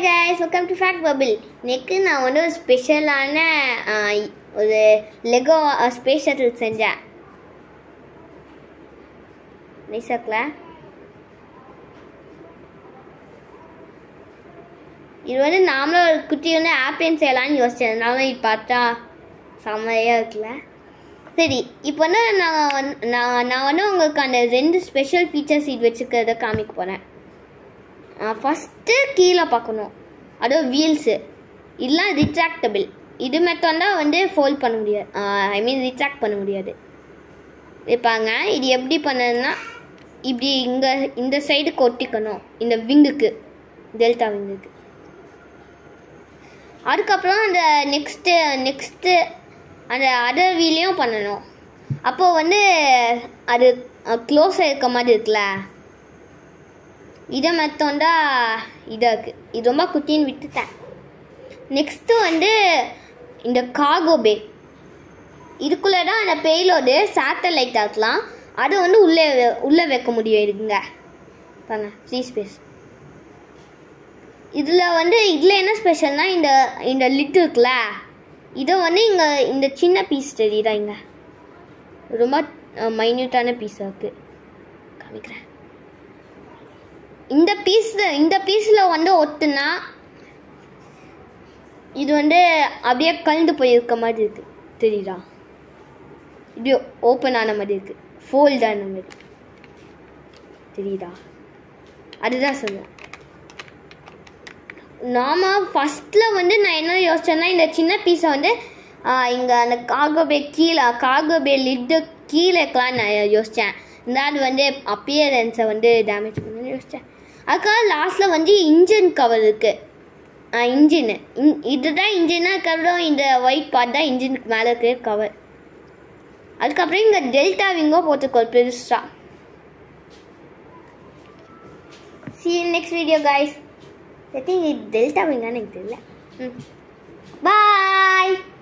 guys welcome to fact bubble நெக்கு நான் வந்து ஒரு ஸ்பெஷலான ஒரு லெகோ ஸ்பேஸ் ஷட்டில் செஞ்சேன் நைஸாக்கல இது வந்து நாமளும் ஒரு குட்டி வந்து ஆப்பியன் செய்யலாம்னு யோசிச்சேன் நானும் இது பார்த்தா செம்மையாக இருக்குல்ல சரி இப்போ வந்து நான் வந்து- நான் நான் வந்து உங்களுக்கு அந்த ரெண்டு ஸ்பெஷல் ஃபீச்சர்ஸ் இது வச்சுக்கிறத காமிக்க போகிறேன் ஃபஸ்ட்டு கீழே பார்க்கணும் அதுவும் வீல்ஸு இதெல்லாம் ரிட்ராக்டபிள் இது மெத்தம் தான் வந்து ஃபோல்ட் பண்ண முடியாது ஐ மீன் ரிட்ராக்ட் பண்ண முடியாது இருப்பாங்க இது எப்படி பண்ணதுன்னா இப்படி இங்கே இந்த சைடு கொட்டிக்கணும் இந்த விங்குக்கு டெல்டா விங்குக்கு அதுக்கப்புறம் அந்த நெக்ஸ்ட்டு நெக்ஸ்ட்டு அந்த அதர் வீலையும் பண்ணணும் அப்போது வந்து அது க்ளோஸாக இருக்க மாதிரி இருக்குல்ல இதை மெத்தோண்டா இதாக இருக்குது இது ரொம்ப குட்டின்னு விட்டுட்டேன் நெக்ஸ்ட்டு வந்து இந்த கார்கோ பே இதுக்குள்ளே தான் அந்த பேலோடு சேட்டலைட் ஆக்கலாம் அது வந்து உள்ளே வெ- உள்ளே வைக்க முடியும் இதுங்க பாருங்க ஃப்ரீ ஸ்பேஸ் இதில் வந்து இதில் என்ன ஸ்பெஷல்னா இந்த இந்த லிட் இருக்குல்ல இதை வந்து இங்கே இந்த சின்ன பீஸ் தெரியுதா இங்கே ரொம்ப மைன்யூட்டான பீஸாக இருக்குது காமிக்கிறேன் இந்த பீஸ் இந்த பீஸில் வந்து ஒட்டுனா இது வந்து அப்படியே கலந்து போயிருக்க மாதிரி இருக்கு தெரியுதா இப்படியே ஓப்பன் ஆன மாதிரி இருக்கு ஃபோல்ட் ஆன மாதிரி தெரியுதா அதுதான் சொல்லுவேன் நாம ஃபஸ்ட்டில் வந்து நான் என்ன யோசிச்சேன்னா இந்த சின்ன பீஸை வந்து இங்கே அந்த காகோபே கீழே காகோபே லிட்டு கீழே இருக்கலாம்னு நான் யோசித்தேன் இந்த அது வந்து அப்பியரன்ஸை வந்து டேமேஜ் பண்ணணும்னு யோசித்தேன் அதுக்காக லாஸ்ட்டில் வந்து இன்ஜின் கவர் இருக்குது இன்ஜின் இதுதான் இன்ஜினாக இருக்கிறதும் இந்த ஒயிட் பார்ட் தான் இன்ஜினுக்கு மேலே இருக்கிற கவர் அதுக்கப்புறம் இங்கே டெல்டா விங்கோ போட்டுக்கோ பெருசாக see you next video guys I think it delta wing எனக்கு தெரியல ம் பாய்